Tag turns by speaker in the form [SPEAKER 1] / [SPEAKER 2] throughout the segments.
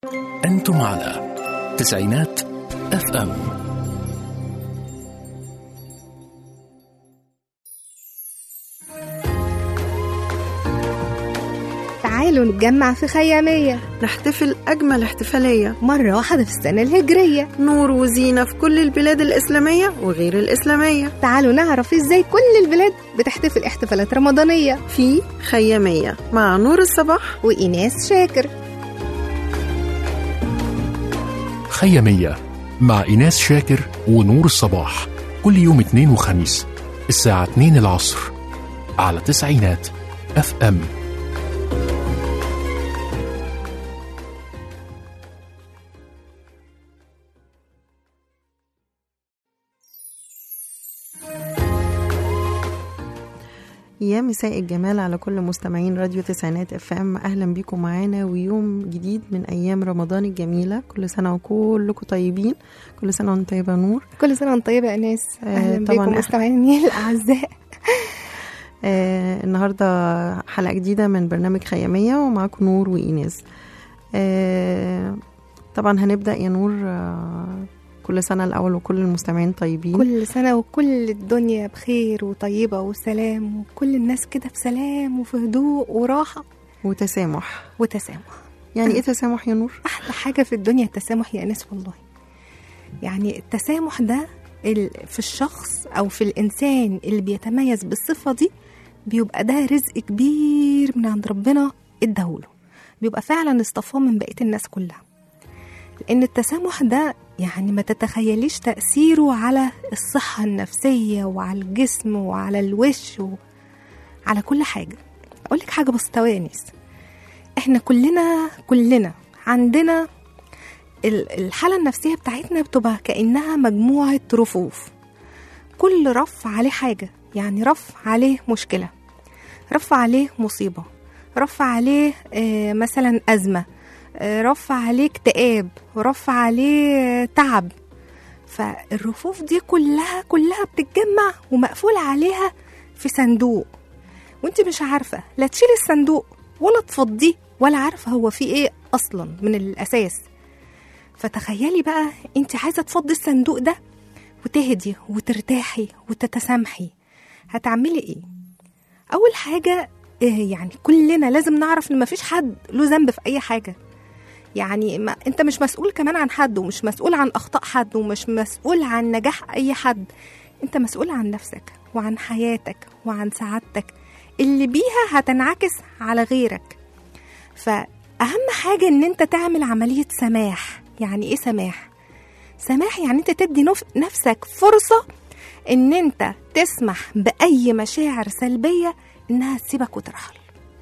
[SPEAKER 1] أنتم على تسعينات اف ام
[SPEAKER 2] تعالوا نتجمع في خيامية
[SPEAKER 3] نحتفل أجمل احتفالية
[SPEAKER 2] مرة واحدة في السنة الهجرية
[SPEAKER 3] نور وزينة في كل البلاد الإسلامية وغير الإسلامية
[SPEAKER 2] تعالوا نعرف ازاي كل البلاد بتحتفل احتفالات رمضانية
[SPEAKER 3] في خيامية مع نور الصباح
[SPEAKER 2] وإيناس شاكر
[SPEAKER 1] خيامية مع إيناس شاكر ونور الصباح كل يوم اثنين وخميس الساعة 2 العصر على تسعينات اف ام
[SPEAKER 3] يا مساء الجمال على كل مستمعين راديو تسعينات اف ام اهلا بيكم معانا ويوم جديد من ايام رمضان الجميله كل سنه وكلكم طيبين كل سنه وانت طيبه يا نور
[SPEAKER 2] كل سنة وانت طيبة يا إيناس
[SPEAKER 3] آه،
[SPEAKER 2] أهلا
[SPEAKER 3] طبعاً
[SPEAKER 2] بكم
[SPEAKER 3] إحنا-
[SPEAKER 2] مستمعيني الأعزاء
[SPEAKER 3] آه النهارده حلقه جديده من برنامج خياميه ومعاكم نور وايناس آه طبعا هنبدا يا نور آه كل سنه الاول وكل المستمعين طيبين
[SPEAKER 2] كل سنة وكل الدنيا بخير وطيبة وسلام وكل الناس كده بسلام وفي هدوء وراحة
[SPEAKER 3] وتسامح
[SPEAKER 2] وتسامح
[SPEAKER 3] يعني ايه تسامح يا نور
[SPEAKER 2] احلى حاجه في الدنيا التسامح يا انس والله يعني التسامح ده ال- في الشخص او في الانسان اللي بيتميز بالصفه دي بيبقى ده رزق كبير من عند ربنا اداهوله بيبقى فعلا اصطفاه من بقيه الناس كلها لان التسامح ده يعني ما تتخيليش تاثيره على الصحه النفسيه وعلى الجسم وعلى الوش وعلى كل حاجه اقول لك حاجه بسيطه يا انس احنا كلنا كلنا عندنا ال- الحالة النفسية بتاعتنا بتبقى كأنها مجموعة رفوف كل رف عليه حاجة يعني رف عليه مشكلة رف عليه مصيبة رف عليه آه، مثلا أزمة آه، رف عليه اكتئاب رف عليه آه، تعب فالرفوف دي كلها كلها بتتجمع ومقفول عليها في صندوق وانت مش عارفة لا تشيلي الصندوق ولا تفضيه ولا عارفة هو فيه ايه أصلا من الأساس فتخيلي بقى انت عايزة تفضي الصندوق ده وتهدي وترتاحي وتتسامحي هتعملي ايه أول حاجة إيه يعني كلنا لازم نعرف ان مفيش حد له ذنب في أي حاجة يعني ما انت مش مسؤول كمان عن حد ومش مسؤول عن اخطاء حد ومش مسؤول عن نجاح اي حد انت مسؤول عن نفسك وعن حياتك وعن سعادتك اللي بيها هتنعكس على غيرك فأهم حاجة إن أنت تعمل عملية سماح يعني إيه سماح؟ سماح يعني أنت تدي نف- نفسك فرصة إن أنت تسمح بأي مشاعر سلبية إنها تسيبك وترحل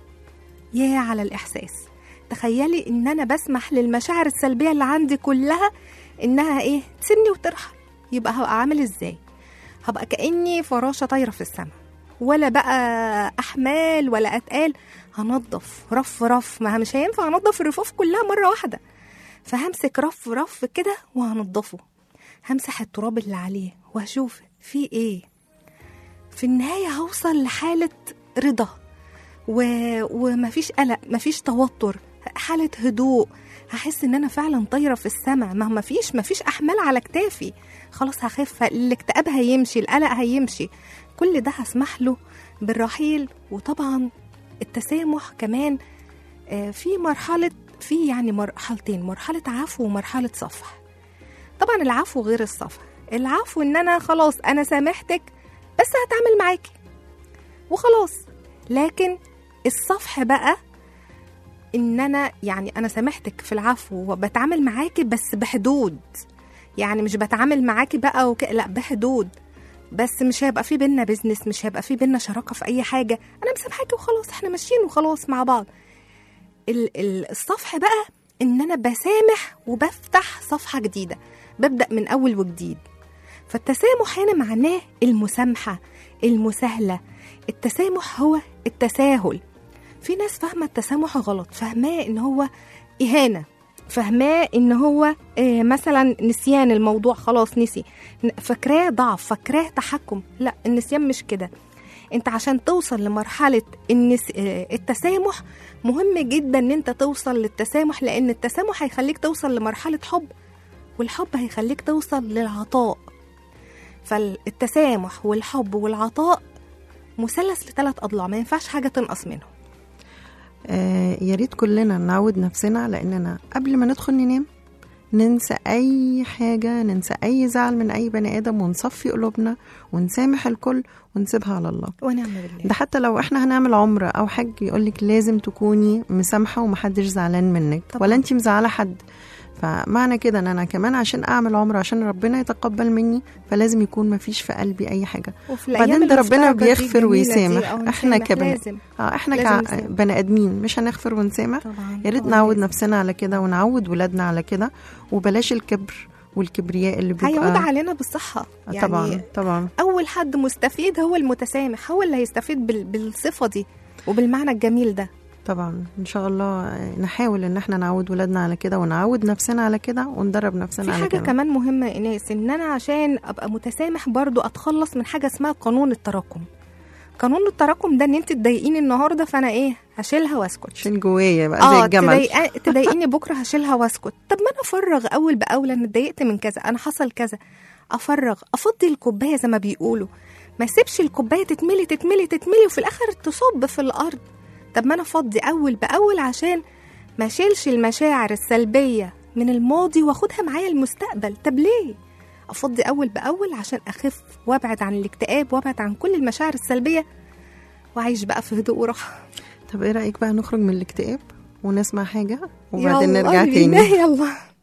[SPEAKER 2] يا على الإحساس تخيلي إن أنا بسمح للمشاعر السلبية اللي عندي كلها إنها إيه تسيبني وترحل يبقى هبقى عامل إزاي؟ هبقى كأني فراشة طايرة في السماء ولا بقى أحمال ولا أتقال هنضف رف رف ما مش هينفع انضف الرفوف كلها مره واحده فهمسك رف رف كده وهنضفه همسح التراب اللي عليه وهشوف في ايه في النهايه هوصل لحاله رضا و... ومفيش قلق مفيش توتر حاله هدوء هحس ان انا فعلا طايره في السماء ما مفيش مفيش احمال على كتافي خلاص هخف الاكتئاب هيمشي القلق هيمشي كل ده هسمح له بالرحيل وطبعا التسامح كمان آه، في مرحلة في يعني مرحلتين مرحلة عفو ومرحلة صفح طبعا العفو غير الصفح العفو ان انا خلاص انا سامحتك بس هتعامل معاكي وخلاص لكن الصفح بقى ان انا يعني انا سامحتك في العفو وبتعامل معاكي بس بحدود يعني مش بتعامل معاكي بقى وك... لا بحدود بس مش هيبقى في بينا بيزنس مش هيبقى في بينا شراكه في اي حاجه انا مسامحاكي وخلاص احنا ماشيين وخلاص مع بعض ال- ال- الصفح بقى ان انا بسامح وبفتح صفحه جديده ببدا من اول وجديد فالتسامح هنا معناه المسامحه المساهله التسامح هو التساهل في ناس فاهمه التسامح غلط فاهماه ان هو اهانه فاهماه ان هو آه، مثلا نسيان الموضوع خلاص نسي ن- فاكراه ضعف فاكراه تحكم لا النسيان مش كده انت عشان توصل لمرحله النس... آه، التسامح مهم جدا ان انت توصل للتسامح لان التسامح هيخليك توصل لمرحله حب والحب هيخليك توصل للعطاء فالتسامح والحب والعطاء مثلث لثلاث اضلاع ما ينفعش حاجه تنقص منهم
[SPEAKER 3] آه يا ريت كلنا نعود نفسنا على اننا قبل ما ندخل ننام ننسى اي حاجه ننسى اي زعل من اي بني ادم ونصفي قلوبنا ونسامح الكل ونسيبها على الله
[SPEAKER 2] ونعم بالله
[SPEAKER 3] ده حتى لو احنا هنعمل عمره او حج يقولك لازم تكوني مسامحه ومحدش زعلان منك
[SPEAKER 2] طبعاً.
[SPEAKER 3] ولا انت مزعله حد فمعنى كده ان انا كمان عشان اعمل عمره عشان ربنا يتقبل مني فلازم يكون مفيش في قلبي اي حاجه
[SPEAKER 2] وفي
[SPEAKER 3] بعدين
[SPEAKER 2] الأيام
[SPEAKER 3] ده ربنا
[SPEAKER 2] المفترجة دي
[SPEAKER 3] بيغفر
[SPEAKER 2] الجميلة دي،
[SPEAKER 3] ويسامح.
[SPEAKER 2] أو
[SPEAKER 3] إحنا
[SPEAKER 2] نسامح،
[SPEAKER 3] كبني-
[SPEAKER 2] لازم
[SPEAKER 3] اه احنا
[SPEAKER 2] لازم
[SPEAKER 3] كع-
[SPEAKER 2] نسامح.
[SPEAKER 3] بني ادمين مش هنغفر ونسامح
[SPEAKER 2] طبعا
[SPEAKER 3] يا ريت
[SPEAKER 2] طبعاً
[SPEAKER 3] نعود
[SPEAKER 2] لازم.
[SPEAKER 3] نفسنا على كده ونعود ولادنا على كده وبلاش الكبر والكبرياء اللي بيبقى
[SPEAKER 2] هيعود علينا بالصحه يعني
[SPEAKER 3] طبعا طبعا
[SPEAKER 2] اول حد مستفيد هو المتسامح هو اللي هيستفيد بال... بالصفه دي وبالمعنى الجميل ده
[SPEAKER 3] طبعا ان شاء الله نحاول ان احنا نعود ولادنا على كده ونعود نفسنا على كده وندرب نفسنا
[SPEAKER 2] في
[SPEAKER 3] على
[SPEAKER 2] حاجه
[SPEAKER 3] كده
[SPEAKER 2] كمان مهمه يا ايناس ان انا عشان ابقى متسامح برضو اتخلص من حاجه اسمها قانون التراكم قانون التراكم ده ان انت تضايقيني النهارده فانا ايه هشيلها واسكت
[SPEAKER 3] شيل جوايا بقى زي
[SPEAKER 2] اه
[SPEAKER 3] الجمل
[SPEAKER 2] تضايق- تضايقيني بكره هشيلها واسكت طب ما انا افرغ اول باول انا اتضايقت من كذا انا حصل كذا افرغ افضي الكوبايه زي ما بيقولوا ما اسيبش الكوبايه تتملي تتملي تتملي وفي الاخر تصب في الارض طب ما انا افضي اول باول عشان ما اشيلش المشاعر السلبيه من الماضي واخدها معايا المستقبل طب ليه افضي اول باول عشان اخف وابعد عن الاكتئاب وابعد عن كل المشاعر السلبيه واعيش بقى في هدوء وراحه
[SPEAKER 3] طب ايه رايك بقى نخرج من الاكتئاب ونسمع حاجه وبعدين
[SPEAKER 2] يلا
[SPEAKER 3] نرجع
[SPEAKER 2] بينا،
[SPEAKER 3] تاني
[SPEAKER 2] يلا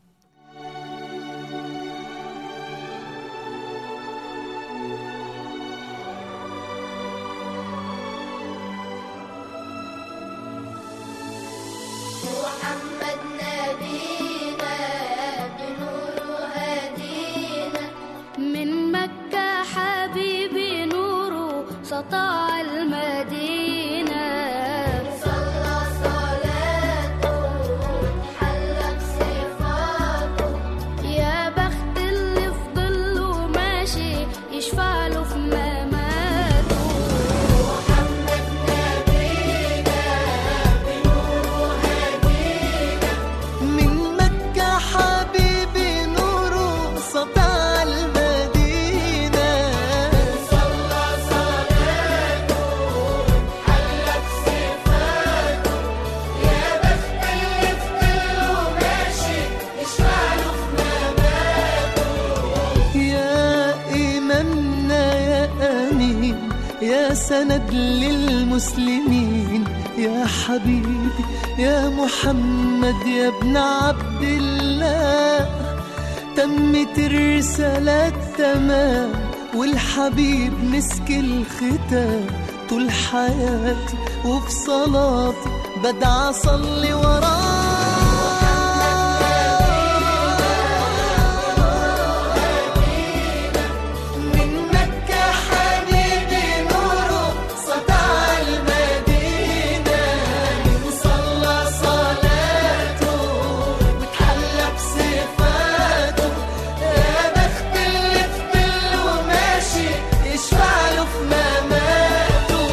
[SPEAKER 4] محمد نبينا بنور هدينا من مكة حبيبي نوره سطع المدينة صلى صلاته حلى بصفاته يا بخت اللي في ظله ماشي يشفع له في مماته محمد نبينا
[SPEAKER 5] من مكة حبيبي نوره سطع المدينة
[SPEAKER 4] صلى صلاته حلى بصفاته يا بخت اللي في ظله ماشي يشفع له في مماته
[SPEAKER 5] يا إمامنا يا أمين يا سند للمسلمين يا حبيبي يا محمد يا ابن عبد الله تمت الرسالة تمام والحبيب مسك الختام طول حياتي وفي صلاتي بدعى أصلي وراه من مكة حبيبي نوره سطع المدينة من صلى صلاته وتحلى بصفاته يا بخت اللي في ظله ماشي يشفع له في مماته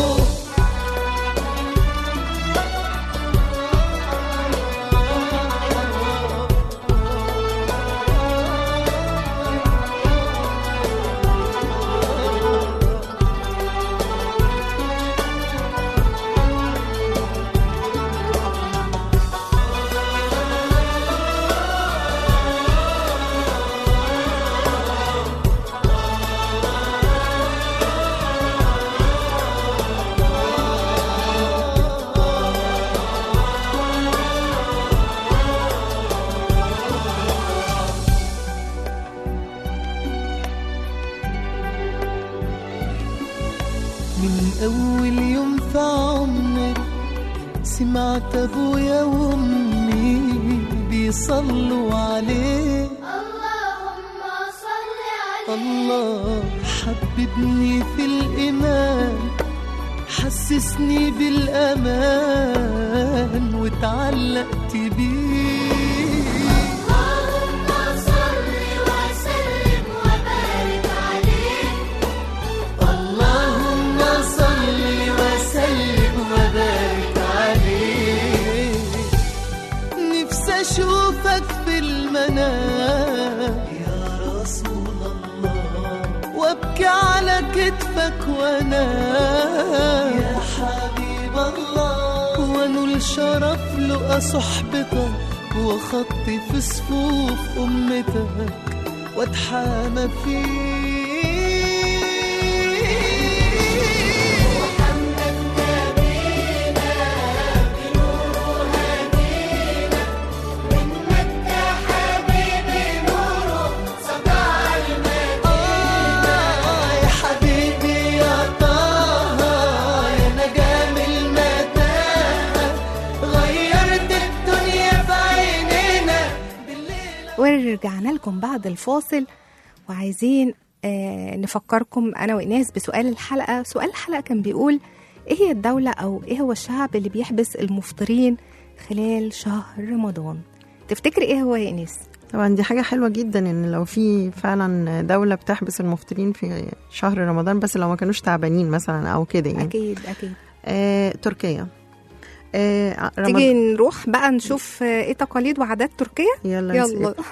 [SPEAKER 5] من أول يوم في عمري سمعت أبويا وأمي بيصلوا عليه
[SPEAKER 4] اللهم صل عليه
[SPEAKER 5] الله حببني في الإيمان حسسني بالأمان وتعلقت بيه
[SPEAKER 4] اللهم صل وسلم وبارك عليه
[SPEAKER 5] اللهم نفسي اشوفك في المنام يا رسول الله وابكي على كتفك وانام يا حبيب الله وانول شرف لقى صحبتك وخطي في صفوف امتك واتحامى فيك آه يا حبيبي يا طه يا نجم المتاهة غيرت الدنيا في عينينا بالليل
[SPEAKER 2] ورجعنا لكم بعد الفاصل وعايزين آه نفكركم انا وايناس بسؤال الحلقه سؤال الحلقه كان بيقول ايه هي الدوله او ايه هو الشعب اللي بيحبس المفطرين خلال شهر رمضان تفتكري ايه هو يا ايناس
[SPEAKER 3] طبعا دي حاجة حلوة جدا ان لو في فعلا دولة بتحبس المفطرين في شهر رمضان بس لو ما كانوش تعبانين مثلا او كده يعني
[SPEAKER 2] اكيد اكيد
[SPEAKER 3] آه، تركيا آه،
[SPEAKER 2] تيجي
[SPEAKER 3] رمضان
[SPEAKER 2] نروح بقى نشوف آه، ايه تقاليد وعادات تركيا
[SPEAKER 3] يلا
[SPEAKER 2] يلا
[SPEAKER 3] نسيب.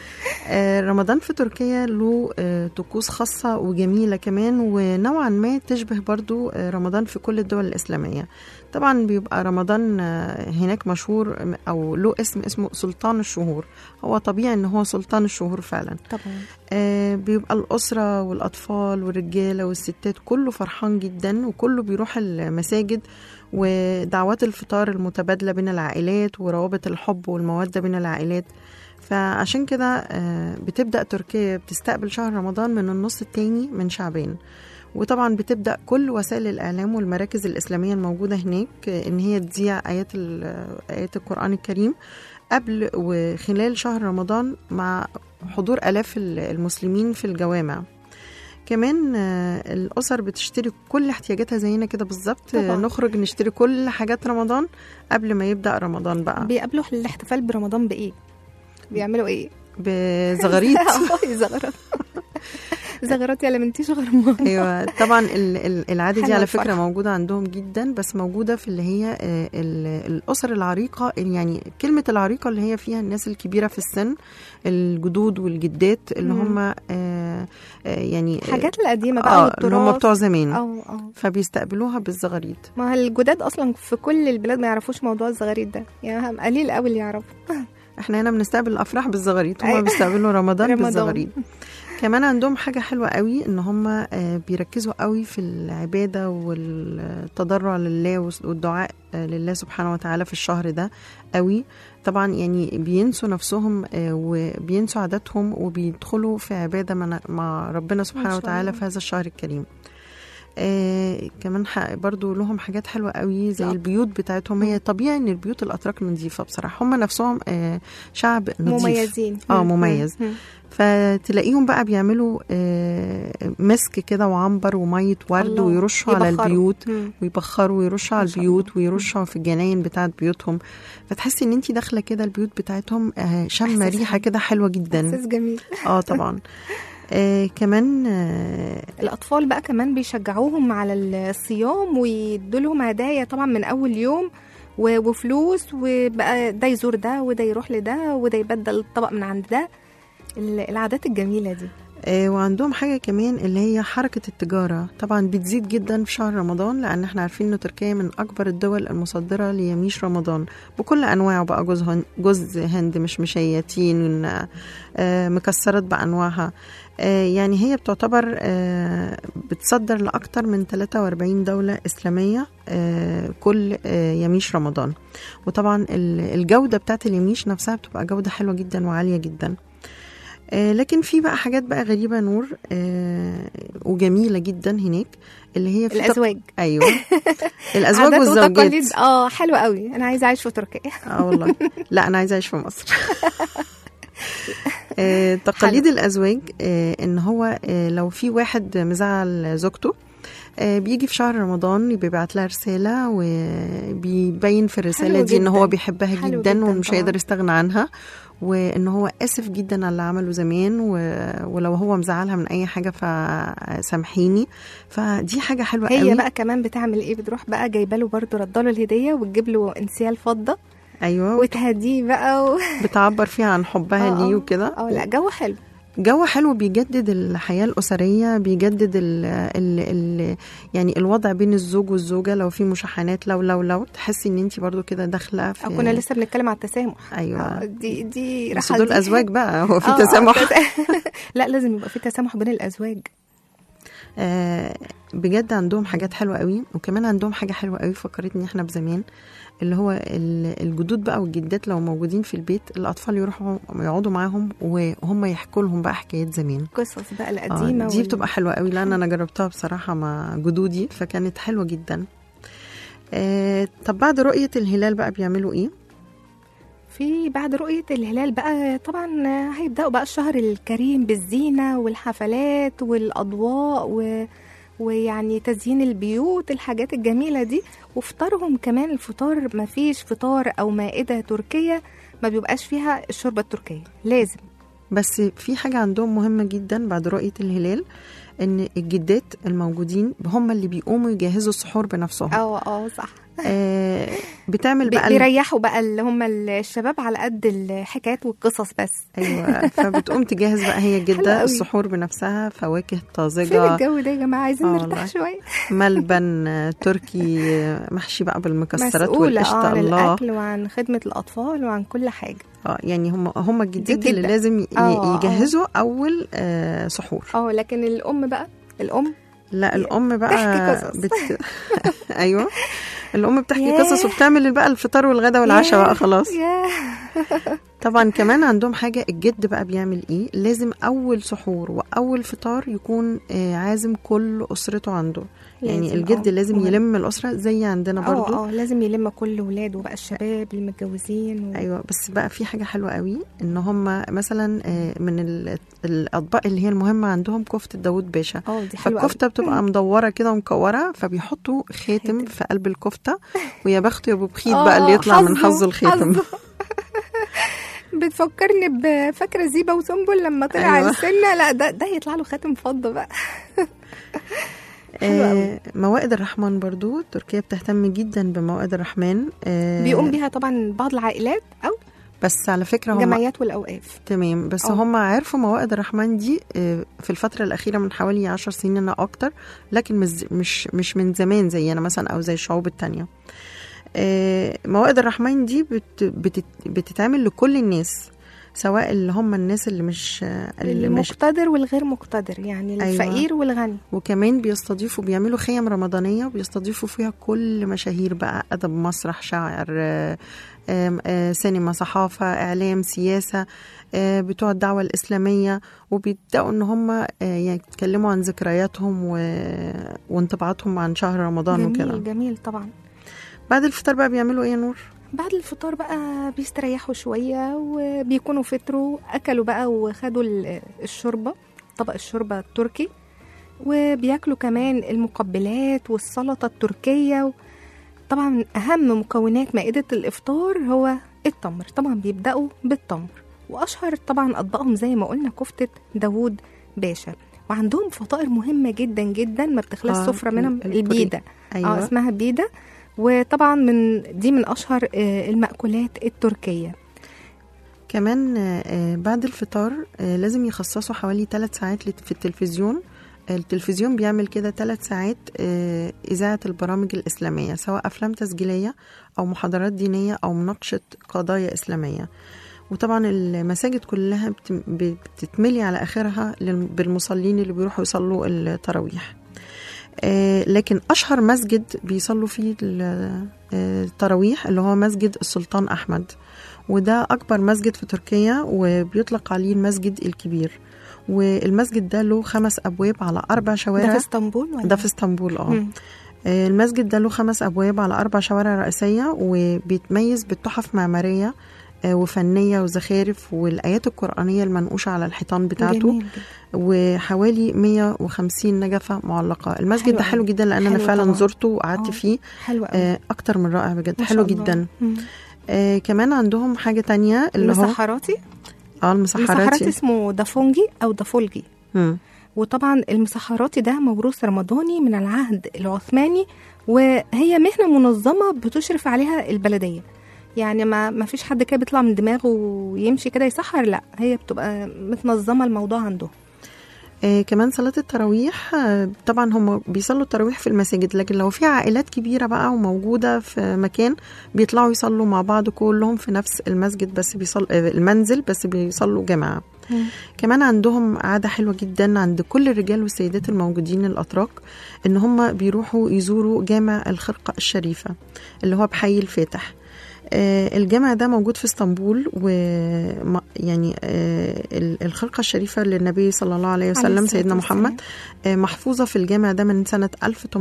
[SPEAKER 3] آه، رمضان في تركيا له آه، طقوس خاصة وجميلة كمان ونوعا ما تشبه برضو آه، رمضان في كل الدول الإسلامية طبعا بيبقى رمضان آه، هناك مشهور أو له اسم اسمه سلطان الشهور هو طبيعي ان هو سلطان الشهور فعلا
[SPEAKER 2] طبعا
[SPEAKER 3] آه، بيبقى الأسرة والأطفال والرجالة والستات كله فرحان جدا وكله بيروح المساجد ودعوات الفطار المتبادلة بين العائلات وروابط الحب والمودة بين العائلات فعشان كده آه، بتبدأ تركيا بتستقبل شهر رمضان من النص التاني من شعبان وطبعا بتبدأ كل وسائل الإعلام والمراكز الإسلامية الموجودة هناك آه، إن هي تذيع آيات ال- آيات القرآن الكريم قبل وخلال شهر رمضان مع حضور آلاف ال- المسلمين في الجوامع كمان آه، الأسر بتشتري كل احتياجاتها زينا كده بالظبط آه،
[SPEAKER 2] طبعاً.
[SPEAKER 3] نخرج نشتري كل حاجات رمضان قبل ما يبدأ رمضان بقى
[SPEAKER 2] بيقابلوا الاحتفال برمضان بايه بيعملوا ايه
[SPEAKER 3] بزغاريت
[SPEAKER 2] آه، زغرات زغرات يا لمنتيش غرمان
[SPEAKER 3] ايوه طبعا ال- ال- العاده دي
[SPEAKER 2] حلوة
[SPEAKER 3] على فكره
[SPEAKER 2] الفرحة.
[SPEAKER 3] موجوده عندهم جدا بس موجوده في اللي هي آه، ال- الاسر العريقه يعني كلمه العريقه اللي هي فيها الناس الكبيره في السن الجدود والجدات اللي
[SPEAKER 2] مم.
[SPEAKER 3] هم آه، آه، يعني
[SPEAKER 2] الحاجات القديمه بقى
[SPEAKER 3] اه
[SPEAKER 2] والتراث
[SPEAKER 3] اللي هم بتوع زمان
[SPEAKER 2] اه اه
[SPEAKER 3] فبيستقبلوها بالزغاريد
[SPEAKER 2] ما الجداد اصلا في كل البلاد ما يعرفوش موضوع الزغاريد ده يعني قليل قوي اللي يعرفوا
[SPEAKER 3] احنا هنا بنستقبل الافراح بالزغاريد هم
[SPEAKER 2] أيوة.
[SPEAKER 3] بيستقبلوا رمضان,
[SPEAKER 2] رمضان.
[SPEAKER 3] بالزغاريد كمان عندهم حاجة حلوة قوي ان هم آه، بيركزوا قوي في العبادة والتضرع لله والدعاء آه، لله سبحانه وتعالى في الشهر ده قوي طبعا يعني بينسوا نفسهم آه، وبينسوا عاداتهم وبيدخلوا في عبادة من- مع ربنا سبحانه
[SPEAKER 2] شاء
[SPEAKER 3] وتعالى
[SPEAKER 2] الله.
[SPEAKER 3] في هذا الشهر الكريم آه كمان ح- برضو لهم حاجات حلوة قوي زي
[SPEAKER 2] لا.
[SPEAKER 3] البيوت بتاعتهم هي طبيعي ان البيوت الاتراك نظيفة بصراحة هم نفسهم آه شعب نظيف
[SPEAKER 2] مميزين
[SPEAKER 3] اه
[SPEAKER 2] مم.
[SPEAKER 3] مميز
[SPEAKER 2] مم.
[SPEAKER 3] فتلاقيهم بقى بيعملوا آه، مسك كده وعنبر ومية ورد
[SPEAKER 2] الله.
[SPEAKER 3] ويرشوا على
[SPEAKER 2] يبخروا.
[SPEAKER 3] البيوت
[SPEAKER 2] مم.
[SPEAKER 3] ويبخروا ويرشوا على
[SPEAKER 2] ما شاء
[SPEAKER 3] البيوت ويرشوا في الجناين بتاعت بيوتهم فتحسي ان انت داخله كده البيوت بتاعتهم آه، شامه
[SPEAKER 2] إحساس
[SPEAKER 3] ريحه
[SPEAKER 2] حلو.
[SPEAKER 3] كده حلوه جدا
[SPEAKER 2] احساس جميل
[SPEAKER 3] اه طبعا آه كمان آه
[SPEAKER 2] الاطفال بقى كمان بيشجعوهم على الصيام ويدوا لهم هدايا طبعا من اول يوم و- وفلوس وبقى ده يزور ده وده يروح لده وده يبدل الطبق من عند ده ال- العادات الجميله دي
[SPEAKER 3] آه، وعندهم حاجة كمان اللي هي حركة التجارة طبعا بتزيد جدا في شهر رمضان لأن احنا عارفين إن تركيا من أكبر الدول المصدرة ليميش رمضان بكل أنواعه بقى جوز هن- جوز هند مش مشيتين آه، مكسرات بأنواعها آه، يعني هي بتعتبر آه، بتصدر لأكتر من 43 دولة إسلامية آه، كل آه، يميش رمضان وطبعا ال- الجودة بتاعت اليميش نفسها بتبقى جودة حلوة جدا وعالية جدا آه، لكن في بقى حاجات بقى غريبة نور آه، وجميلة جدا هناك اللي هي في تق-
[SPEAKER 2] الازواج
[SPEAKER 3] ايوه الازواج
[SPEAKER 2] عادات
[SPEAKER 3] والزوجات
[SPEAKER 2] وتقاليد اه حلوه قوي انا عايزه اعيش في تركيا
[SPEAKER 3] اه والله لا انا عايزه اعيش في مصر آه، تقاليد الازواج آه، ان هو آه، لو في واحد مزعل زوجته آه، بيجي في شهر رمضان بيبعت لها رسالة وبيبين في الرسالة
[SPEAKER 2] حلو
[SPEAKER 3] دي ان هو
[SPEAKER 2] جداً.
[SPEAKER 3] بيحبها
[SPEAKER 2] حلو
[SPEAKER 3] جدا,
[SPEAKER 2] جداً
[SPEAKER 3] ومش
[SPEAKER 2] طبعاً.
[SPEAKER 3] هيقدر يستغنى عنها وان هو اسف جدا على اللي عمله زمان و... ولو هو مزعلها من اي حاجة فسامحيني فدي حاجة حلوة
[SPEAKER 2] هي
[SPEAKER 3] قوي
[SPEAKER 2] بقى كمان بتعمل ايه بتروح بقى جايبه له برضه رده له الهديه وتجيب له انسيال فضه
[SPEAKER 3] ايوه
[SPEAKER 2] وتهديه بقى و...
[SPEAKER 3] بتعبر فيها عن حبها
[SPEAKER 2] آه،
[SPEAKER 3] ليه
[SPEAKER 2] آه.
[SPEAKER 3] وكده
[SPEAKER 2] اه لا جو حلو
[SPEAKER 3] جو حلو بيجدد الحياة الأسرية بيجدد ال ال ال يعني الوضع بين الزوج والزوجة لو في مشاحنات لو لو لو تحسي ان انت برضو كده داخلة في
[SPEAKER 2] او كنا لسه بنتكلم على التسامح
[SPEAKER 3] ايوه
[SPEAKER 2] آه، دي دي
[SPEAKER 3] بس
[SPEAKER 2] رحل
[SPEAKER 3] دول
[SPEAKER 2] دي.
[SPEAKER 3] أزواج بقى هو في
[SPEAKER 2] آه، آه،
[SPEAKER 3] تسامح
[SPEAKER 2] تس- لا لازم يبقى في تسامح بين الازواج
[SPEAKER 3] آه بجد عندهم حاجات حلوة قوي وكمان عندهم حاجة حلوة قوي فكرتني احنا بزمان اللي هو ال- الجدود بقى والجدات لو موجودين في البيت الأطفال يروحوا يقعدوا معاهم وهم يحكوا لهم بقى حكايات زمان
[SPEAKER 2] قصص بقى
[SPEAKER 3] آه
[SPEAKER 2] القديمه
[SPEAKER 3] دي
[SPEAKER 2] وال-
[SPEAKER 3] بتبقى حلوة قوي لأن أنا جربتها بصراحة مع جدودي فكانت حلوة جدا آه طب بعد رؤية الهلال بقى بيعملوا إيه؟
[SPEAKER 2] في بعد رؤية الهلال بقى طبعا هيبدأوا بقى الشهر الكريم بالزينة والحفلات والأضواء و... ويعني تزيين البيوت الحاجات الجميلة دي وفطارهم كمان الفطار ما فيش فطار أو مائدة تركية ما بيبقاش فيها الشوربة التركية لازم
[SPEAKER 3] بس في حاجة عندهم مهمة جدا بعد رؤية الهلال إن الجدات الموجودين هم اللي بيقوموا يجهزوا السحور بنفسهم
[SPEAKER 2] اه اه صح
[SPEAKER 3] آه بتعمل
[SPEAKER 2] بي-
[SPEAKER 3] بقى ال-
[SPEAKER 2] بيريحوا بقى اللي هم الشباب على قد الحكايات والقصص بس
[SPEAKER 3] ايوه فبتقوم تجهز بقى هي
[SPEAKER 2] حلو
[SPEAKER 3] جدا
[SPEAKER 2] قوي.
[SPEAKER 3] السحور بنفسها فواكه
[SPEAKER 2] فين
[SPEAKER 3] طازجه
[SPEAKER 2] الجو ده يا جماعة عايزين
[SPEAKER 3] آه
[SPEAKER 2] نرتاح
[SPEAKER 3] والله.
[SPEAKER 2] شوية
[SPEAKER 3] ملبن آه، تركي آه، محشي بقى بالمكسرات
[SPEAKER 2] مسؤولة اه
[SPEAKER 3] والقشطه
[SPEAKER 2] عن
[SPEAKER 3] الله
[SPEAKER 2] الأكل وعن خدمة الأطفال وعن كل حاجة
[SPEAKER 3] اه يعني هم هم الجدات
[SPEAKER 2] دي
[SPEAKER 3] اللي
[SPEAKER 2] الجدة.
[SPEAKER 3] لازم ي-
[SPEAKER 2] آه، آه.
[SPEAKER 3] يجهزوا اول آه سحور
[SPEAKER 2] اه لكن الأم بقى الأم
[SPEAKER 3] لا الام بقى
[SPEAKER 2] تحكي قصص.
[SPEAKER 3] بت... ايوه الام بتحكي
[SPEAKER 2] ياه.
[SPEAKER 3] قصص وبتعمل بقى الفطار والغدا والعشاء
[SPEAKER 2] ياه،
[SPEAKER 3] بقى خلاص
[SPEAKER 2] ياه
[SPEAKER 3] طبعا كمان عندهم حاجة الجد بقى بيعمل ايه لازم اول سحور واول فطار يكون آه، عازم كل اسرته عنده يعني
[SPEAKER 2] لازم،
[SPEAKER 3] الجد
[SPEAKER 2] آه،
[SPEAKER 3] لازم
[SPEAKER 2] مهم.
[SPEAKER 3] يلم الاسرة زي عندنا برضو
[SPEAKER 2] اه اه لازم يلم كل ولاده بقى الشباب المتجوزين و...
[SPEAKER 3] ايوه بس بقى في حاجة حلوة قوي ان هم مثلا آه، من ال- الاطباق اللي هي المهمة عندهم كفتة داوود باشا
[SPEAKER 2] اه دي حلوة
[SPEAKER 3] فالكفتة بتبقى مدورة كده ومكورة فبيحطوا خاتم
[SPEAKER 2] خاتم.
[SPEAKER 3] في قلب الكفتة ويا بخته يا ابو بخيت
[SPEAKER 2] آه،
[SPEAKER 3] بقى اللي يطلع من
[SPEAKER 2] حظه-
[SPEAKER 3] حظه الخاتم
[SPEAKER 2] حظه. بتفكرني بفاكرة زيبة وسنبل لما طلع
[SPEAKER 3] أيوة.
[SPEAKER 2] السنة لا ده ده يطلع له خاتم فضة بقى حلو قوي.
[SPEAKER 3] آه موائد الرحمن برضو تركيا بتهتم جدا بموائد الرحمن آه
[SPEAKER 2] بيقوم بيها طبعا بعض العائلات أو
[SPEAKER 3] بس على فكرة هم
[SPEAKER 2] جمعيات والأوقاف
[SPEAKER 3] تمام بس
[SPEAKER 2] أه.
[SPEAKER 3] هم عرفوا موائد الرحمن دي آه، في الفترة الأخيرة من حوالي عشر سنين أو أكتر لكن مش مش مش من زمان زينا مثلا أو زي الشعوب التانية آه، موائد الرحمن دي بت بتت بتتعمل لكل الناس سواء اللي هم الناس اللي مش آه، اللي مش
[SPEAKER 2] المقتدر والغير مقتدر يعني
[SPEAKER 3] أيوة.
[SPEAKER 2] الفقير والغني
[SPEAKER 3] وكمان بيستضيفوا بيعملوا خيم رمضانية وبيستضيفوا فيها كل مشاهير بقى أدب مسرح شاعر آه، آم، آه، سينما صحافة إعلام سياسة آه، بتوع الدعوة الإسلامية وبيبدأوا إن هم آه، يتكلموا عن ذكرياتهم و- وانطباعاتهم عن شهر رمضان وكده
[SPEAKER 2] جميل جميل طبعا
[SPEAKER 3] بعد الفطار بقى بيعملوا إيه يا نور؟
[SPEAKER 2] بعد الفطار بقى بيستريحوا شوية وبيكونوا فطروا أكلوا بقى وخدوا ال- الشوربة طبق الشوربة التركي وبياكلوا كمان المقبلات والسلطة التركية و- طبعا أهم مكونات مائدة الإفطار هو التمر طبعا بيبدأوا بالتمر وأشهر طبعا أطباقهم زي ما قلنا كفتة داوود باشا وعندهم فطائر مهمة جدا جدا ما بتخلص
[SPEAKER 3] آه،
[SPEAKER 2] سفرة منهم
[SPEAKER 3] ال- البري.
[SPEAKER 2] البيدة
[SPEAKER 3] أيوة
[SPEAKER 2] اه اسمها بيدة وطبعا من دي من اشهر آه، المأكولات التركية
[SPEAKER 3] كمان آه، آه، بعد الفطار آه، لازم يخصصوا حوالي ثلاث ساعات لت- في التلفزيون التلفزيون بيعمل كده ثلاث ساعات آه، إذاعة البرامج الإسلامية سواء أفلام تسجيلية أو محاضرات دينية أو مناقشة قضايا إسلامية وطبعا المساجد كلها بت- بتتملي على آخرها لل- بالمصلين اللي بيروحوا يصلوا التراويح آه، لكن أشهر مسجد بيصلوا فيه ال- آه، التراويح اللي هو مسجد السلطان أحمد وده أكبر مسجد في تركيا وبيطلق عليه المسجد الكبير والمسجد ده له خمس أبواب على أربع
[SPEAKER 2] ده
[SPEAKER 3] شوارع
[SPEAKER 2] في اسطنبول ولا
[SPEAKER 3] ده في اسطنبول اه
[SPEAKER 2] مم.
[SPEAKER 3] آه، المسجد ده له خمس أبواب على أربع شوارع رئيسية وبيتميز بالتحف معمارية آه، وفنية وزخارف والآيات القرآنية المنقوشة على الحيطان بتاعته
[SPEAKER 2] جميل جدا.
[SPEAKER 3] وحوالي 150 نجفة معلقة المسجد
[SPEAKER 2] حلو
[SPEAKER 3] ده حلو
[SPEAKER 2] أوي.
[SPEAKER 3] جدا لأن أنا
[SPEAKER 2] حلو
[SPEAKER 3] فعلا
[SPEAKER 2] طبعا.
[SPEAKER 3] زرته وقعدت
[SPEAKER 2] آه.
[SPEAKER 3] فيه
[SPEAKER 2] حلو قوي
[SPEAKER 3] آه، أكتر من رائع بجد
[SPEAKER 2] ما
[SPEAKER 3] حلو
[SPEAKER 2] شاء الله.
[SPEAKER 3] جدا
[SPEAKER 2] مم.
[SPEAKER 3] آه كمان عندهم حاجة تانية اللي هو
[SPEAKER 2] المسحراتي
[SPEAKER 3] اه
[SPEAKER 2] المسحراتي
[SPEAKER 3] المسحراتي
[SPEAKER 2] اسمه دافونجي او دافولجي
[SPEAKER 3] مم.
[SPEAKER 2] وطبعا المسحراتي ده موروث رمضاني من العهد العثماني وهي مهنة منظمة بتشرف عليها البلدية يعني ما ما فيش حد كده بيطلع من دماغه ويمشي كده يسحر لا هي بتبقى متنظمه الموضوع عندهم
[SPEAKER 3] آه كمان صلاة التراويح آه طبعا هم بيصلوا التراويح في المساجد لكن لو في عائلات كبيرة بقى وموجودة في مكان بيطلعوا يصلوا مع بعض كلهم في نفس المسجد بس بيصل آه المنزل بس بيصلوا جماعة كمان عندهم عادة حلوة جدا عند كل الرجال والسيدات الموجودين الأتراك إن هم بيروحوا يزوروا جامع الخرقة الشريفة اللي هو بحي الفاتح آه، الجامع ده موجود في اسطنبول و يعني آه، ال- الخلقة الشريفة للنبي صلى الله عليه وسلم
[SPEAKER 2] الصلاة
[SPEAKER 3] سيدنا
[SPEAKER 2] والسلام.
[SPEAKER 3] محمد آه، محفوظة في الجامع ده من سنة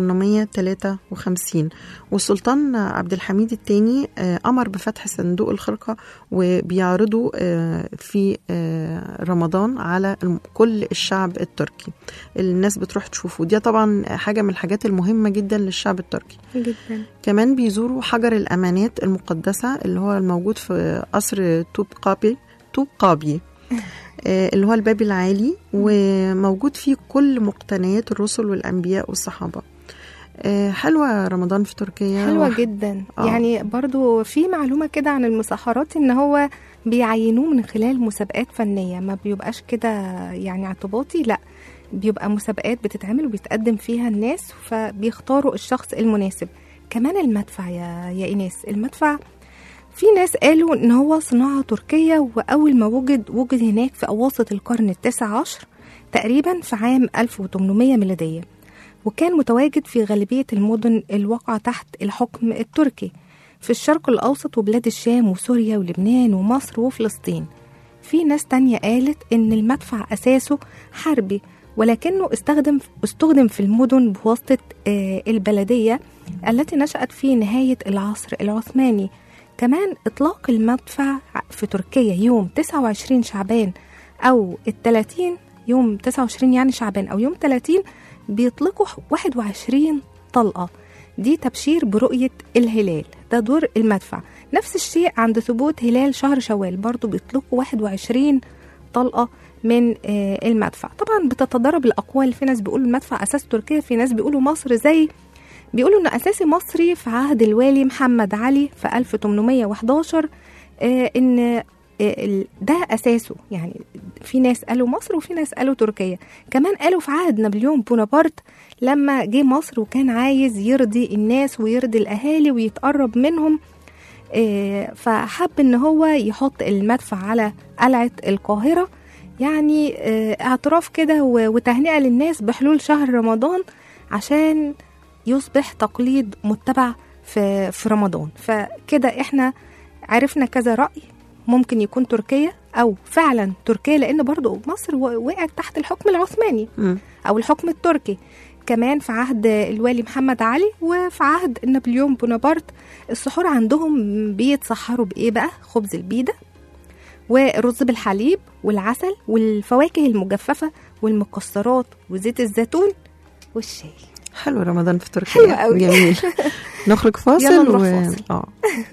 [SPEAKER 3] 1853 والسلطان عبد الحميد الثاني أمر بفتح صندوق الخرقة وبيعرضوا آه، في آه، رمضان على الم- كل الشعب التركي الناس بتروح تشوفه دي طبعا حاجة من الحاجات المهمة جدا للشعب التركي
[SPEAKER 2] جدا
[SPEAKER 3] كمان بيزوروا حجر الأمانات المقدسة اللي هو الموجود في قصر توب قابي توب قابي آه، اللي هو الباب العالي وموجود فيه كل مقتنيات الرسل والأنبياء والصحابة آه، حلوة رمضان في تركيا
[SPEAKER 2] حلوة
[SPEAKER 3] وح-
[SPEAKER 2] جدا
[SPEAKER 3] آه.
[SPEAKER 2] يعني برضو في معلومة كده عن المسحرات ان هو بيعينوه من خلال مسابقات فنية ما بيبقاش كده يعني اعتباطي لا بيبقى مسابقات بتتعمل وبيتقدم فيها الناس فبيختاروا الشخص المناسب كمان المدفع يا يا ايناس المدفع في ناس قالوا ان هو صناعة تركية واول ما وجد وجد هناك في اواسط القرن التاسع عشر تقريبا في عام 1800 ميلادية وكان متواجد في غالبية المدن الواقعة تحت الحكم التركي في الشرق الأوسط وبلاد الشام وسوريا ولبنان ومصر وفلسطين في ناس تانية قالت إن المدفع أساسه حربي ولكنه استخدم استخدم في المدن بواسطة آه، البلدية التي نشأت في نهاية العصر العثماني كمان إطلاق المدفع في تركيا يوم 29 شعبان أو الثلاثين يوم 29 يعني شعبان أو يوم 30 بيطلقوا 21 طلقة دي تبشير برؤية الهلال ده دور المدفع نفس الشيء عند ثبوت هلال شهر شوال برضو بيطلقوا 21 طلقة من آه، المدفع طبعا بتتضارب الأقوال في ناس بيقولوا المدفع أساس تركيا في ناس بيقولوا مصر زي بيقولوا إن أساسي مصري في عهد الوالي محمد علي في 1811 آه، إن آه، ال- ده أساسه يعني في ناس قالوا مصر وفي ناس قالوا تركيا كمان قالوا في عهد نابليون بونابرت لما جه مصر وكان عايز يرضي الناس ويرضي الأهالي ويتقرب منهم آه، فحب ان هو يحط المدفع على قلعة القاهرة يعني آه، اعتراف كده و- وتهنئة للناس بحلول شهر رمضان عشان يصبح تقليد متبع في في رمضان فكده احنا عرفنا كذا رأي ممكن يكون تركيا او فعلا تركيا لان برضو مصر و- وقعت تحت الحكم العثماني
[SPEAKER 3] مم.
[SPEAKER 2] او الحكم التركي كمان في عهد الوالي محمد علي وفي عهد نابليون بونابرت السحور عندهم بيتسحروا بايه بقى خبز البيده ورز بالحليب والعسل والفواكه المجففه والمكسرات وزيت الزيتون والشاي
[SPEAKER 3] حلو رمضان في تركيا
[SPEAKER 2] حلو قوي.
[SPEAKER 3] جميل نخرج فاصل
[SPEAKER 2] يلا نروح فاصل.
[SPEAKER 3] اه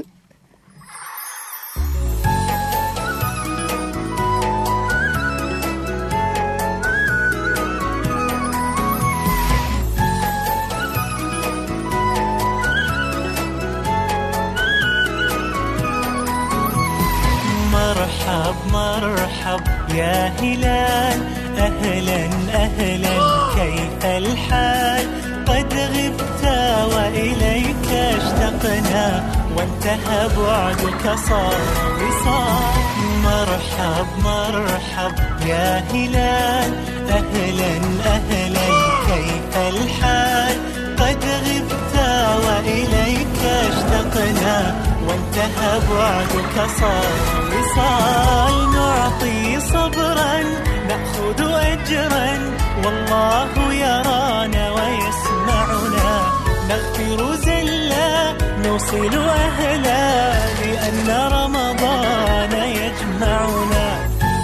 [SPEAKER 5] مرحب مرحب يا هلال أهلا أهلا كيف الحال قد غبت وإليك اشتقنا وانتهى بعدك صار وصال مرحب مرحب يا هلال أهلا أهلا كيف الحال قد غبت وإليك اشتقنا وانتهى بعدك صار وصال نعطي صبرا نأخذ أجرا والله يرانا ويسمعنا نغفر زلا نوصل أهلا لأن رمضان يجمعنا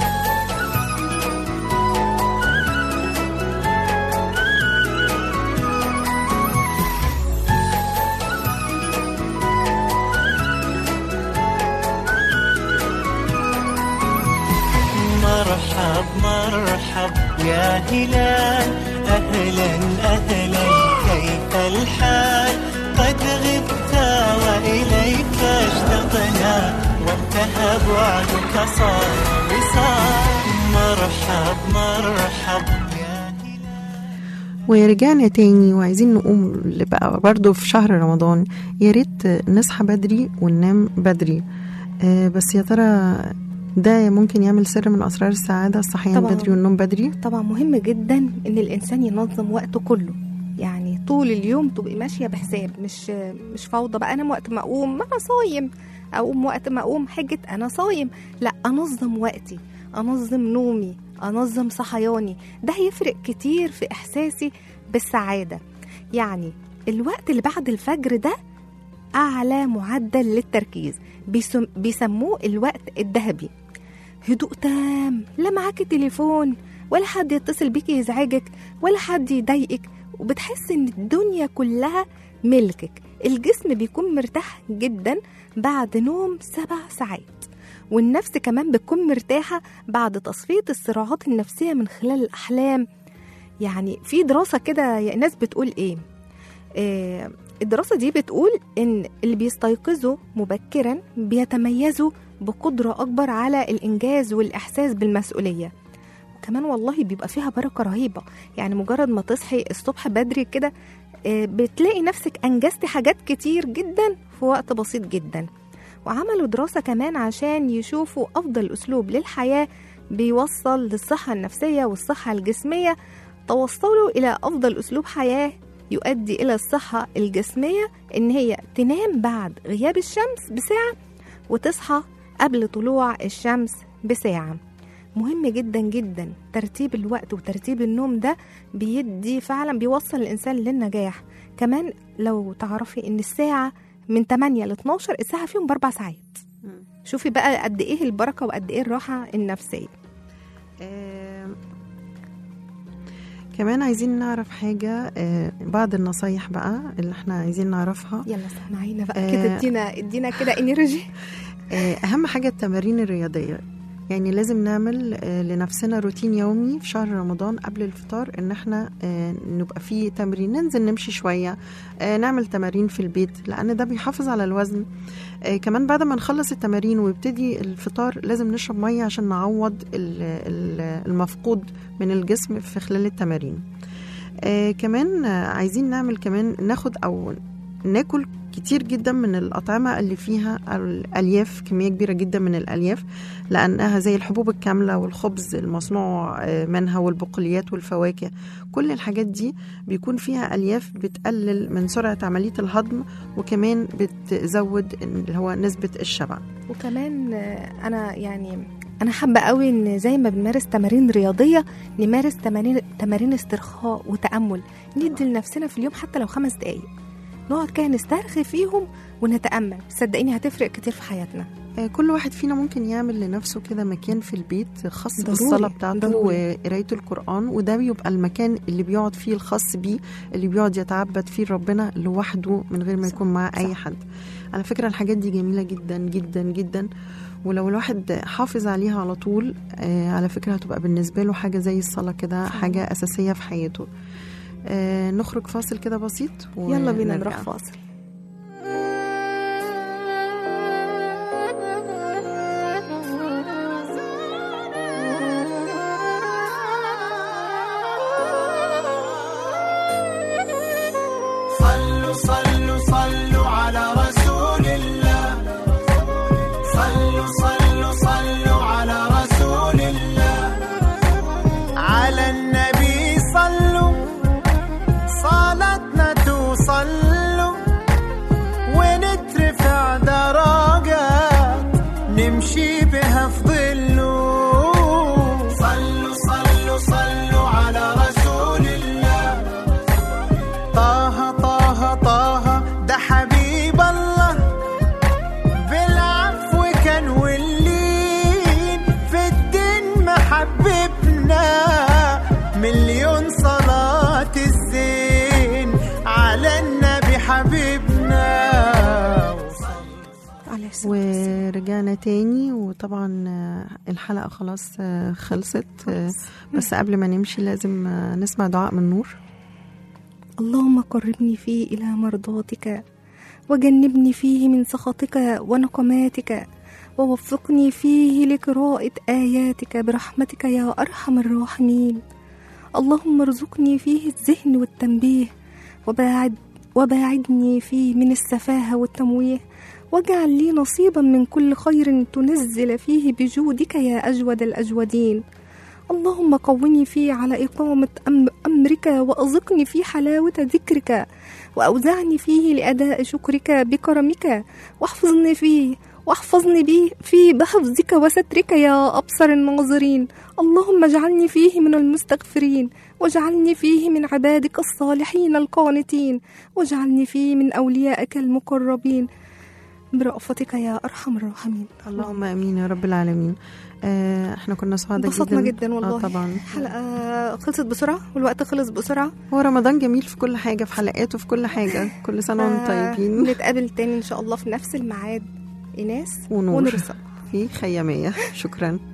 [SPEAKER 5] مرحب مرحب يا هلال أهلا أهلا كيف الحال قد غبت وإليك اشتقنا بعدك صار وصال مرحب مرحب يا
[SPEAKER 3] ورجعنا تاني وعايزين نقوم اللي بقى برضه في شهر رمضان يا ريت نصحى بدري وننام بدري آه، بس يا ترى ده ممكن يعمل سر من اسرار السعاده الصحيان
[SPEAKER 2] طبعاً.
[SPEAKER 3] بدري والنوم بدري
[SPEAKER 2] طبعا مهم جدا ان الانسان ينظم وقته كله يعني طول اليوم تبقي ماشيه بحساب مش مش فوضى بقى انام وقت ما اقوم ما انا صايم اقوم وقت ما اقوم حجه انا صايم لا انظم وقتي انظم نومي انظم صحياني ده هيفرق كتير في احساسي بالسعاده يعني الوقت اللي بعد الفجر ده اعلى معدل للتركيز بيسم بيسموه الوقت الذهبي هدوء تام لا معاكي تليفون ولا حد يتصل بيكي يزعجك ولا حد يضايقك وبتحس ان الدنيا كلها ملكك الجسم بيكون مرتاح جدا بعد نوم سبع ساعات والنفس كمان بتكون مرتاحة بعد تصفية الصراعات النفسية من خلال الأحلام يعني في دراسة كده يا ناس بتقول إيه آه الدراسة دي بتقول إن اللي بيستيقظوا مبكرا بيتميزوا بقدرة أكبر على الإنجاز والإحساس بالمسؤولية وكمان والله بيبقى فيها بركة رهيبة يعني مجرد ما تصحي الصبح بدري كده آه، بتلاقي نفسك أنجزتي حاجات كتير جدا في وقت بسيط جدا وعملوا دراسة كمان عشان يشوفوا أفضل أسلوب للحياة بيوصل للصحة النفسية والصحة الجسمية توصلوا إلى أفضل أسلوب حياة يؤدي إلى الصحة الجسمية إن هي تنام بعد غياب الشمس بساعة وتصحى قبل طلوع الشمس بساعة مهم جدا جدا ترتيب الوقت وترتيب النوم ده بيدي فعلا بيوصل الإنسان للنجاح كمان لو تعرفي إن الساعة من 8 ل 12 الساعة فيهم بأربع ساعات شوفي بقى قد إيه البركة وقد إيه الراحة النفسية
[SPEAKER 3] آه، كمان عايزين نعرف حاجة آه، بعض النصايح بقى اللي احنا عايزين نعرفها
[SPEAKER 2] يلا سمعينا بقى
[SPEAKER 3] آه.
[SPEAKER 2] كده ادينا ادينا كده انرجي
[SPEAKER 3] آه، أهم حاجة التمارين الرياضية يعني لازم نعمل آه، لنفسنا روتين يومي في شهر رمضان قبل الفطار ان احنا آه، نبقى فيه تمرين ننزل نمشي شوية آه، نعمل تمارين في البيت لان ده بيحافظ على الوزن آه، كمان بعد ما نخلص التمارين ويبتدي الفطار لازم نشرب مية عشان نعوض ال- ال- المفقود من الجسم في خلال التمارين آه كمان آه، عايزين نعمل كمان ناخد او ناكل كتير جدا من الأطعمة اللي فيها الألياف كمية كبيرة جدا من الألياف لأنها زي الحبوب الكاملة والخبز المصنوع آه، منها والبقوليات والفواكه كل الحاجات دي بيكون فيها ألياف بتقلل من سرعة عملية الهضم وكمان بتزود اللي هو نسبة الشبع
[SPEAKER 2] وكمان آه، انا يعني انا حابه قوي ان زي ما بنمارس تمارين رياضيه نمارس تمارين تمارين استرخاء وتامل ندي لنفسنا في اليوم حتى لو خمس دقايق نقعد كده نسترخي فيهم ونتامل صدقيني هتفرق كتير في حياتنا
[SPEAKER 3] آه، كل واحد فينا ممكن يعمل لنفسه كده مكان في البيت خاص
[SPEAKER 2] ضروري،
[SPEAKER 3] بالصلاة بتاعته
[SPEAKER 2] ضروري.
[SPEAKER 3] وقراية القرآن وده بيبقى المكان اللي بيقعد فيه الخاص بيه اللي بيقعد يتعبد فيه ربنا لوحده من غير ما
[SPEAKER 2] صح،
[SPEAKER 3] يكون معاه أي
[SPEAKER 2] صح.
[SPEAKER 3] حد على فكرة الحاجات دي جميلة جدا جدا جدا ولو الواحد حافظ عليها على طول آه، على فكرة هتبقى بالنسبة له حاجة زي الصلاة كده
[SPEAKER 2] صح.
[SPEAKER 3] حاجة أساسية في حياته آه، نخرج فاصل كده بسيط
[SPEAKER 2] يلا بينا
[SPEAKER 3] ونرجع.
[SPEAKER 2] نروح فاصل
[SPEAKER 5] صلوا صلوا صلوا على رسول الله صلوا صلوا صلوا على رسول الله على النبي صلوا صلاتنا توصلوا ونترفع درجات نمشي بها في ظله صلوا صلوا صلوا على رسول الله طه طه طه ده حبيب الله بالعفو كان واللين في الدين محببنا مليون صلاة الزين على النبي حبيبنا
[SPEAKER 2] عليه الصلاة والسلام.
[SPEAKER 3] ورجعنا تاني وطبعا آه، الحلقة خلاص آه، خلصت آه، بس قبل ما نمشي لازم آه، نسمع دعاء من نور
[SPEAKER 2] اللهم قربني فيه إلى مرضاتك وجنبني فيه من سخطك ونقماتك ووفقني فيه لقراءة آياتك برحمتك يا أرحم الراحمين اللهم ارزقني فيه الذهن والتنبيه وباعد وباعدني فيه من السفاهة والتمويه واجعل لي نصيبا من كل خير تنزل فيه بجودك يا أجود الأجودين اللهم قوني فيه على إقامة أم أمرك وأذقني فيه حلاوة ذكرك وأوزعني فيه لأداء شكرك بكرمك واحفظني فيه واحفظني به فيه بحفظك وسترك يا أبصر الناظرين اللهم اجعلني فيه من المستغفرين واجعلني فيه من عبادك الصالحين القانتين واجعلني فيه من أوليائك المقربين برأفتك يا أرحم الراحمين
[SPEAKER 3] اللهم امين يا رب العالمين آه احنا كنا سعداء جدا
[SPEAKER 2] انبسطنا جدا والله
[SPEAKER 3] آه طبعا
[SPEAKER 2] حلقة خلصت بسرعة والوقت خلص بسرعة
[SPEAKER 3] هو رمضان جميل في كل حاجه في حلقاته في كل حاجه كل سنه وانتم
[SPEAKER 2] آه،
[SPEAKER 3] طيبين
[SPEAKER 2] نتقابل تاني إن شاء الله في نفس الميعاد إيناس
[SPEAKER 3] ونور.
[SPEAKER 2] ونور الصبح
[SPEAKER 3] في خياميه شكرا